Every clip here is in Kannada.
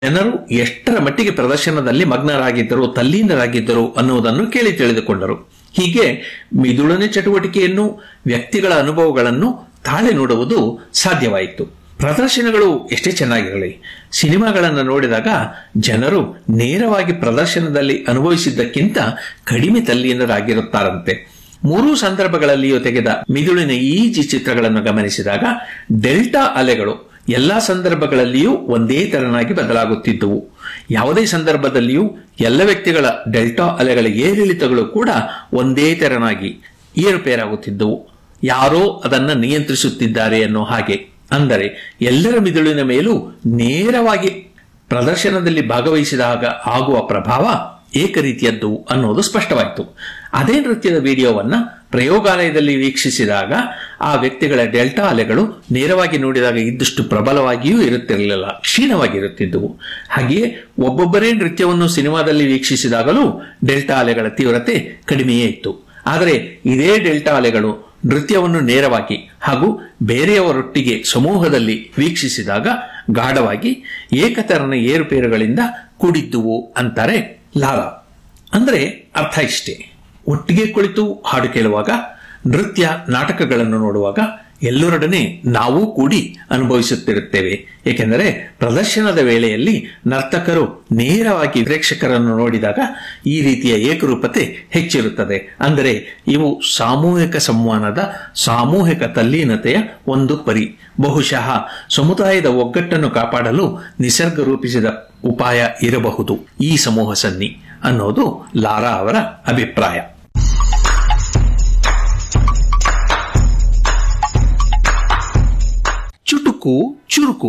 ಜನರು ಎಷ್ಟರ ಮಟ್ಟಿಗೆ ಪ್ರದರ್ಶನದಲ್ಲಿ ಮಗ್ನರಾಗಿದ್ದರು ತಲ್ಲೀನರಾಗಿದ್ದರು ಅನ್ನುವುದನ್ನು ಕೇಳಿ ತಿಳಿದುಕೊಂಡರು ಹೀಗೆ ಮಿದುಳನೆ ಚಟುವಟಿಕೆಯನ್ನು ವ್ಯಕ್ತಿಗಳ ಅನುಭವಗಳನ್ನು ತಾಳೆ ನೋಡುವುದು ಸಾಧ್ಯವಾಯಿತು ಪ್ರದರ್ಶನಗಳು ಎಷ್ಟೇ ಚೆನ್ನಾಗಿರಲಿ ಸಿನಿಮಾಗಳನ್ನು ನೋಡಿದಾಗ ಜನರು ನೇರವಾಗಿ ಪ್ರದರ್ಶನದಲ್ಲಿ ಅನುಭವಿಸಿದ್ದಕ್ಕಿಂತ ಕಡಿಮೆ ತಲ್ಲೀನರಾಗಿರುತ್ತಾರಂತೆ ಮೂರೂ ಸಂದರ್ಭಗಳಲ್ಲಿಯೂ ತೆಗೆದ ಮಿದುಳಿನ ಈಜಿ ಚಿತ್ರಗಳನ್ನು ಗಮನಿಸಿದಾಗ ಡೆಲ್ಟಾ ಅಲೆಗಳು ಎಲ್ಲಾ ಸಂದರ್ಭಗಳಲ್ಲಿಯೂ ಒಂದೇ ತೆರನಾಗಿ ಬದಲಾಗುತ್ತಿದ್ದುವು ಯಾವುದೇ ಸಂದರ್ಭದಲ್ಲಿಯೂ ಎಲ್ಲ ವ್ಯಕ್ತಿಗಳ ಡೆಲ್ಟಾ ಅಲೆಗಳ ಏರಿಳಿತಗಳು ಕೂಡ ಒಂದೇ ತೆರನಾಗಿ ಏರುಪೇರಾಗುತ್ತಿದ್ದುವು ಯಾರೋ ಅದನ್ನು ನಿಯಂತ್ರಿಸುತ್ತಿದ್ದಾರೆ ಅನ್ನೋ ಹಾಗೆ ಅಂದರೆ ಎಲ್ಲರ ಮಿದುಳಿನ ಮೇಲೂ ನೇರವಾಗಿ ಪ್ರದರ್ಶನದಲ್ಲಿ ಭಾಗವಹಿಸಿದಾಗ ಆಗುವ ಪ್ರಭಾವ ಏಕರೀತಿಯದ್ದು ಅನ್ನೋದು ಸ್ಪಷ್ಟವಾಯಿತು ಅದೇ ನೃತ್ಯದ ವಿಡಿಯೋವನ್ನ ಪ್ರಯೋಗಾಲಯದಲ್ಲಿ ವೀಕ್ಷಿಸಿದಾಗ ಆ ವ್ಯಕ್ತಿಗಳ ಡೆಲ್ಟಾ ಅಲೆಗಳು ನೇರವಾಗಿ ನೋಡಿದಾಗ ಇದ್ದಷ್ಟು ಪ್ರಬಲವಾಗಿಯೂ ಇರುತ್ತಿರಲಿಲ್ಲ ಕ್ಷೀಣವಾಗಿರುತ್ತಿದ್ದುವು ಹಾಗೆಯೇ ಒಬ್ಬೊಬ್ಬರೇ ನೃತ್ಯವನ್ನು ಸಿನಿಮಾದಲ್ಲಿ ವೀಕ್ಷಿಸಿದಾಗಲೂ ಡೆಲ್ಟಾ ಅಲೆಗಳ ತೀವ್ರತೆ ಕಡಿಮೆಯೇ ಇತ್ತು ಆದರೆ ಇದೇ ಡೆಲ್ಟಾ ಅಲೆಗಳು ನೃತ್ಯವನ್ನು ನೇರವಾಗಿ ಹಾಗೂ ಬೇರೆಯವರೊಟ್ಟಿಗೆ ಸಮೂಹದಲ್ಲಿ ವೀಕ್ಷಿಸಿದಾಗ ಗಾಢವಾಗಿ ಏಕತರನ ಏರುಪೇರುಗಳಿಂದ ಕೂಡಿದ್ದುವು ಅಂತಾರೆ ಲಾಲ ಅಂದ್ರೆ ಅರ್ಥ ಇಷ್ಟೇ ಒಟ್ಟಿಗೆ ಕುಳಿತು ಹಾಡು ಕೇಳುವಾಗ ನೃತ್ಯ ನಾಟಕಗಳನ್ನು ನೋಡುವಾಗ ಎಲ್ಲರೊಡನೆ ನಾವೂ ಕೂಡಿ ಅನುಭವಿಸುತ್ತಿರುತ್ತೇವೆ ಏಕೆಂದರೆ ಪ್ರದರ್ಶನದ ವೇಳೆಯಲ್ಲಿ ನರ್ತಕರು ನೇರವಾಗಿ ಪ್ರೇಕ್ಷಕರನ್ನು ನೋಡಿದಾಗ ಈ ರೀತಿಯ ಏಕರೂಪತೆ ಹೆಚ್ಚಿರುತ್ತದೆ ಅಂದರೆ ಇವು ಸಾಮೂಹಿಕ ಸಂವಹನದ ಸಾಮೂಹಿಕ ತಲ್ಲೀನತೆಯ ಒಂದು ಪರಿ ಬಹುಶಃ ಸಮುದಾಯದ ಒಗ್ಗಟ್ಟನ್ನು ಕಾಪಾಡಲು ನಿಸರ್ಗ ರೂಪಿಸಿದ ಉಪಾಯ ಇರಬಹುದು ಈ ಸಮೂಹ ಸನ್ನಿ ಅನ್ನೋದು ಲಾರಾ ಅವರ ಅಭಿಪ್ರಾಯ ಚುಟುಕು ಚುರುಕು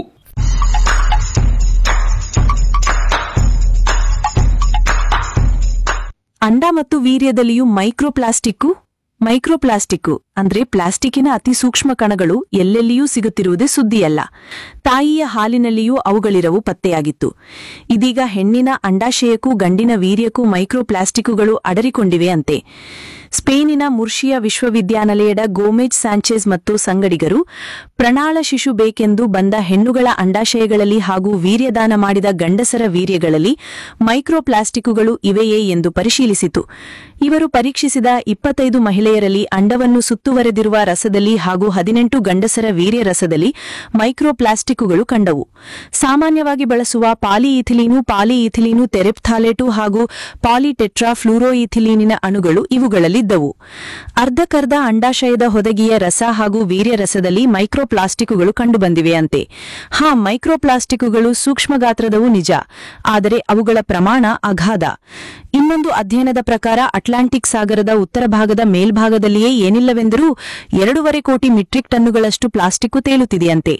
ಅಂಡ ಮತ್ತು ವೀರ್ಯದಲ್ಲಿಯೂ ಮೈಕ್ರೋಪ್ಲಾಸ್ಟಿಕ್ಕು ಮೈಕ್ರೋಪ್ಲಾಸ್ಟಿಕ್ಕು ಅಂದ್ರೆ ಪ್ಲಾಸ್ಟಿಕ್ಕಿನ ಅತಿ ಸೂಕ್ಷ್ಮ ಕಣಗಳು ಎಲ್ಲೆಲ್ಲಿಯೂ ಸಿಗುತ್ತಿರುವುದೇ ಸುದ್ದಿಯಲ್ಲ ತಾಯಿಯ ಹಾಲಿನಲ್ಲಿಯೂ ಅವುಗಳಿರವು ಪತ್ತೆಯಾಗಿತ್ತು ಇದೀಗ ಹೆಣ್ಣಿನ ಅಂಡಾಶಯಕ್ಕೂ ಗಂಡಿನ ವೀರ್ಯಕ್ಕೂ ಮೈಕ್ರೋಪ್ಲಾಸ್ಟಿಕ್ಕುಗಳು ಅಡರಿಕೊಂಡಿವೆ ಅಂತೆ ಸ್ಪೇನಿನ ಮುರ್ಷಿಯಾ ವಿಶ್ವವಿದ್ಯಾನಿಲಯದ ಗೋಮೆಜ್ ಸ್ಯಾಂಚೆಸ್ ಮತ್ತು ಸಂಗಡಿಗರು ಪ್ರಣಾಳ ಶಿಶು ಬೇಕೆಂದು ಬಂದ ಹೆಣ್ಣುಗಳ ಅಂಡಾಶಯಗಳಲ್ಲಿ ಹಾಗೂ ವೀರ್ಯದಾನ ಮಾಡಿದ ಗಂಡಸರ ವೀರ್ಯಗಳಲ್ಲಿ ಮೈಕ್ರೋಪ್ಲಾಸ್ಟಿಕ್ಕುಗಳು ಇವೆಯೇ ಎಂದು ಪರಿಶೀಲಿಸಿತು ಇವರು ಪರೀಕ್ಷಿಸಿದ ಇಪ್ಪತ್ತೈದು ಮಹಿಳೆಯರಲ್ಲಿ ಅಂಡವನ್ನು ಸುತ್ತುವರೆದಿರುವ ರಸದಲ್ಲಿ ಹಾಗೂ ಹದಿನೆಂಟು ಗಂಡಸರ ವೀರ್ಯ ರಸದಲ್ಲಿ ಮೈಕ್ರೋಪ್ಲಾಸ್ಟಿಕ್ಕುಗಳು ಕಂಡವು ಸಾಮಾನ್ಯವಾಗಿ ಬಳಸುವ ಪಾಲಿಇಥಿಲೀನು ಪಾಲಿಇಥಿಲೀನು ತೆರೆಪ್ಥಾಲೇಟು ಹಾಗೂ ಪಾಲಿಟೆಟ್ರಾ ಫ್ಲೂರೋಇಥಿಲೀನಿನ ಅಣುಗಳು ಇವುಗಳಲ್ಲಿದ್ದವು ಅರ್ಧಕರ್ಧ ಅಂಡಾಶಯದ ಹೊದಗಿಯ ರಸ ಹಾಗೂ ವೀರ್ಯ ರಸದಲ್ಲಿ ಮೈಕ್ರೋಪ್ಲಾಸ್ಟಿಕ್ಕುಗಳು ಕಂಡುಬಂದಿವೆಯಂತೆ ಹಾ ಮೈಕ್ರೋಪ್ಲಾಸ್ಟಿಕ್ಕುಗಳು ಸೂಕ್ಷ್ಮ ಗಾತ್ರದವು ನಿಜ ಆದರೆ ಅವುಗಳ ಪ್ರಮಾಣ ಅಗಾಧ ಇನ್ನೊಂದು ಅಧ್ಯಯನದ ಪ್ರಕಾರ ಅಟ್ಲಾಂಟಿಕ್ ಸಾಗರದ ಉತ್ತರ ಭಾಗದ ಮೇಲ್ಭಾಗದಲ್ಲಿಯೇ ಏನಿಲ್ಲವೆಂದರೂ ಎರಡೂವರೆ ಕೋಟಿ ಮೆಟ್ರಿಕ್ ಟನ್ನುಗಳಷ್ಟು ಪ್ಲಾಸ್ಟಿಕ್ಕು ತೇಲುತ್ತಿದೆಯಂತೆ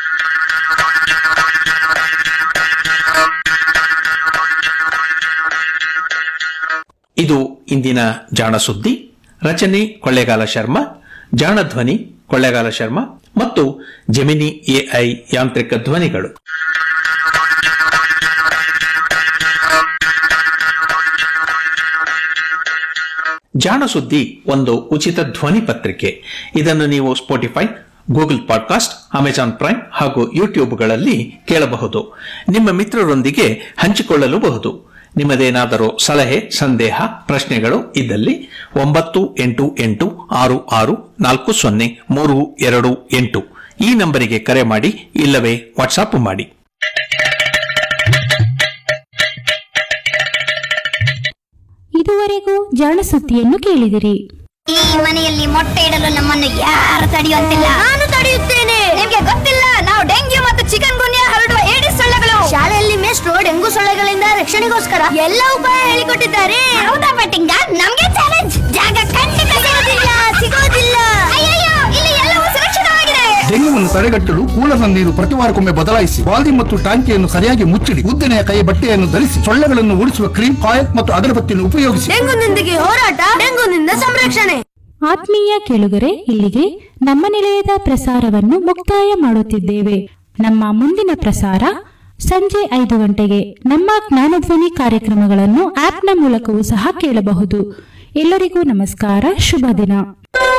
ಇದು ಇಂದಿನ ಜಾಣ ಸುದ್ದಿ ರಚನೆ ಕೊಳ್ಳೇಗಾಲ ಶರ್ಮಾ ಜಾಣ ಧ್ವನಿ ಕೊಳ್ಳೇಗಾಲ ಶರ್ಮಾ ಮತ್ತು ಜೆಮಿನಿ ಎಐ ಯಾಂತ್ರಿಕ ಧ್ವನಿಗಳು ಜಾಣ ಸುದ್ದಿ ಒಂದು ಉಚಿತ ಧ್ವನಿ ಪತ್ರಿಕೆ ಇದನ್ನು ನೀವು Spotify Google podcast Amazon Prime ಹಾಗೂ ಯೂಟ್ಯೂಬ್ಗಳಲ್ಲಿ ಕೇಳಬಹುದು ನಿಮ್ಮ ಮಿತ್ರರೊಂದಿಗೆ ಹಂಚಿಕೊಳ್ಳಲೂಬಹುದು ನಿಮ್ಮದೇನಾದರೂ ಸಲಹೆ ಸಂದೇಹ ಪ್ರಶ್ನೆಗಳು ಇದ್ದಲ್ಲಿ ಒಂಬತ್ತು ಎಂಟು ಎಂಟು ಆರು ಆರು ನಾಲ್ಕು ಸೊನ್ನೆ ಮೂರು ಎರಡು ಎಂಟು ಈ ನಂಬರಿಗೆ ಕರೆ ಮಾಡಿ ಇಲ್ಲವೇ ವಾಟ್ಸಾಪ್ ಮಾಡಿ ಇದುವರೆಗೂ ಜಾಣ ಸುದ್ದಿಯನ್ನು ಕೇಳಿದಿರಿ ಈ ಮನೆಯಲ್ಲಿ ಮೊಟ್ಟೆ ಇಡಲು ನಮ್ಮನ್ನು ಯಾರು ತಡೆಯುವಂತಿಲ್ಲ ನಾನು ತಡೆಯುತ್ತೇನೆ ನಿಮ್ಗೆ ಗೊತ್ತಿಲ್ಲ ನಾವು ಡೆಂಗ್ಯೂ ಮತ್ತು ಚಿಕನ್ ಗುನ್ಯಾ ಹರಡುವ ಏಡಿಸ್ ಸೊಳ್ಳೆಗಳು ಶಾಲೆಯಲ್ಲಿ ಮೇಷ್ಟ್ರು ಡೆಂಗು ಸೊಳ್ಳೆಗಳಿಂದ ರಕ್ಷಣೆಗೋಸ್ಕರ ಎಲ್ಲ ಉಪಾಯ ಹೇಳಿಕೊಟ್ಟಿದ್ದಾರೆ ಹೌದಾ ಬಟ್ಟಿಂಗ ನಮ್ಗೆ ಚಾಲೆಂಜ್ ಜಾಗ ಖಂಡಿತ ಸಿಗೋದಿಲ್ಲ ಸಿಗೋದಿಲ್ಲ ಅಯ್ಯಯ್ಯೋ ಇಲ್ಲಿ ಎಲ್ಲವೂ ಸುರಕ್ಷಿತವಾಗಿದೆ ಡೆಂಗ್ಯೂವನ್ನು ತಡೆಗಟ್ಟಲು ಕೂಲದ ನೀರು ಪ್ರತಿ ವಾರಕ್ಕೊಮ್ಮೆ ಬದಲಾಯಿಸಿ ಬಾಲ್ದಿ ಮತ್ತು ಟಾಂಕಿಯನ್ನು ಸರಿಯಾಗಿ ಮುಚ್ಚಿಡಿ ಉದ್ದನೆಯ ಕೈ ಬಟ್ಟೆಯನ್ನು ಧರಿಸಿ ಸೊಳ್ಳೆಗಳನ್ನು ಓಡಿಸುವ ಕ್ರೀಮ್ ಕಾಯಕ್ ಮತ್ತು ಅಗರಬತ್ತಿಯನ್ನು ಉಪಯೋಗಿಸಿ ಡೆಂಗುನೊಂದಿಗೆ ಹೋರಾಟ ಡೆಂಗುನಿಂದ ಸಂರಕ್ಷಣೆ ಆತ್ಮೀಯ ಕೇಳುಗರೆ ಇಲ್ಲಿಗೆ ನಮ್ಮ ನಿಲಯದ ಪ್ರಸಾರವನ್ನು ಮುಕ್ತಾಯ ಮಾಡುತ್ತಿದ್ದೇವೆ ನಮ್ಮ ಮುಂದಿನ ಪ್ರಸಾರ ಸಂಜೆ ಐದು ಗಂಟೆಗೆ ನಮ್ಮ ಜ್ಞಾನಧ್ವನಿ ಕಾರ್ಯಕ್ರಮಗಳನ್ನು ಆಪ್ನ ಮೂಲಕವೂ ಸಹ ಕೇಳಬಹುದು ಎಲ್ಲರಿಗೂ ನಮಸ್ಕಾರ ಶುಭ ದಿನ